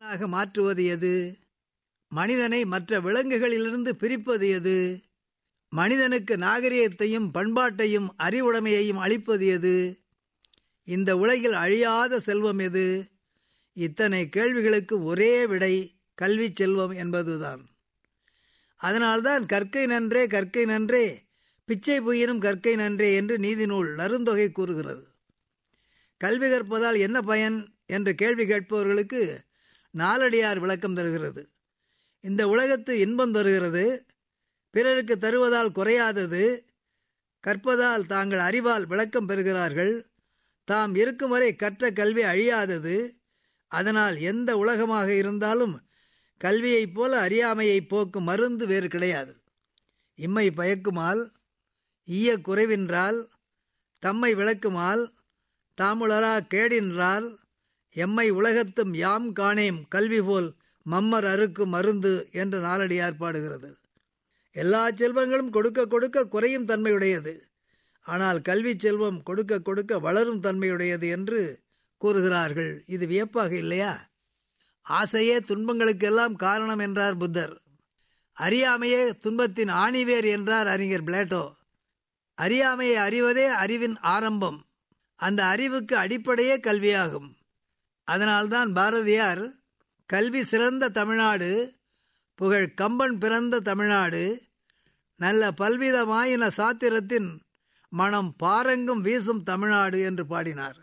ஆக மாற்றுவது எது மனிதனை மற்ற விலங்குகளிலிருந்து பிரிப்பது எது மனிதனுக்கு நாகரிகத்தையும் பண்பாட்டையும் அறிவுடைமையையும் அளிப்பது எது இந்த உலகில் அழியாத செல்வம் எது இத்தனை கேள்விகளுக்கு ஒரே விடை கல்வி செல்வம் என்பதுதான் அதனால்தான் கற்கை நன்றே கற்கை நன்றே பிச்சை புயினும் கற்கை நன்றே என்று நீதிநூல் நருந்தொகை கூறுகிறது கல்வி கற்பதால் என்ன பயன் என்று கேள்வி கேட்பவர்களுக்கு நாலடியார் விளக்கம் தருகிறது இந்த உலகத்து இன்பம் தருகிறது பிறருக்கு தருவதால் குறையாதது கற்பதால் தாங்கள் அறிவால் விளக்கம் பெறுகிறார்கள் தாம் இருக்கும் வரை கற்ற கல்வி அழியாதது அதனால் எந்த உலகமாக இருந்தாலும் கல்வியைப் போல அறியாமையை போக்கும் மருந்து வேறு கிடையாது இம்மை பயக்குமால் ஈய குறைவின்றால் தம்மை விளக்குமால் தாமுளரா கேடின்றால் எம்மை உலகத்தும் யாம் காணேம் கல்வி போல் மம்மர் அறுக்கு மருந்து என்று நாலடியார் பாடுகிறது எல்லா செல்வங்களும் கொடுக்க கொடுக்க குறையும் தன்மையுடையது ஆனால் கல்வி செல்வம் கொடுக்க கொடுக்க வளரும் தன்மையுடையது என்று கூறுகிறார்கள் இது வியப்பாக இல்லையா ஆசையே துன்பங்களுக்கெல்லாம் காரணம் என்றார் புத்தர் அறியாமையே துன்பத்தின் ஆணிவேர் என்றார் அறிஞர் பிளேட்டோ அறியாமையை அறிவதே அறிவின் ஆரம்பம் அந்த அறிவுக்கு அடிப்படையே கல்வியாகும் அதனால்தான் பாரதியார் கல்வி சிறந்த தமிழ்நாடு புகழ் கம்பன் பிறந்த தமிழ்நாடு நல்ல பல்விதமாயின சாத்திரத்தின் மனம் பாரங்கும் வீசும் தமிழ்நாடு என்று பாடினார்